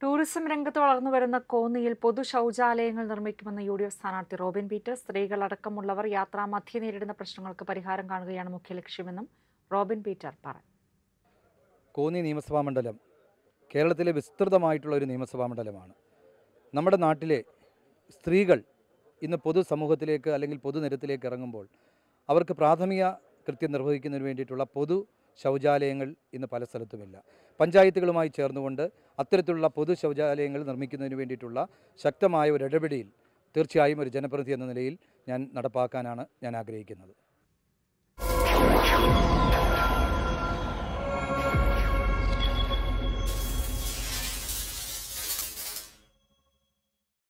tourism രംഗത്ത് വളർന്നു വരുന്ന കോന്നിയിൽ പൊതു ശൗചാലയങ്ങൾ നിർമ്മിക്കുമെന്ന് യു ഡി എഫ് സ്ഥാനാർത്ഥി റോബിൻ പീറ്റർ സ്ത്രീകളടക്കമുള്ളവർ യാത്രാമധ്യേ നേരിടുന്ന പ്രശ്നങ്ങൾക്ക് പരിഹാരം കാണുകയാണ് മുഖ്യ ലക്ഷ്യമെന്നും റോബിൻ പീറ്റർ പറഞ്ഞു കോന്നി നിയമസഭാ മണ്ഡലം കേരളത്തിലെ വിസ്തൃതമായിട്ടുള്ള ഒരു നിയമസഭാ മണ്ഡലമാണ് നമ്മുടെ നാട്ടിലെ സ്ത്രീകൾ ഇന്ന് പൊതുസമൂഹത്തിലേക്ക് അല്ലെങ്കിൽ പൊതുനിരത്തിലേക്ക് ഇറങ്ങുമ്പോൾ അവർക്ക് പ്രാഥമിക കൃത്യം നിർവഹിക്കുന്നതിന് വേണ്ടിയിട്ടുള്ള പൊതു ശൗചാലയങ്ങൾ ഇന്ന് പല സ്ഥലത്തുമില്ല പഞ്ചായത്തുകളുമായി ചേർന്നുകൊണ്ട് അത്തരത്തിലുള്ള പൊതു ശൗചാലയങ്ങൾ നിർമ്മിക്കുന്നതിന് വേണ്ടിയിട്ടുള്ള ശക്തമായ ഒരു ഇടപെടിയിൽ തീർച്ചയായും ഒരു ജനപ്രതിനിധി എന്ന നിലയിൽ ഞാൻ നടപ്പാക്കാനാണ് ഞാൻ ആഗ്രഹിക്കുന്നത്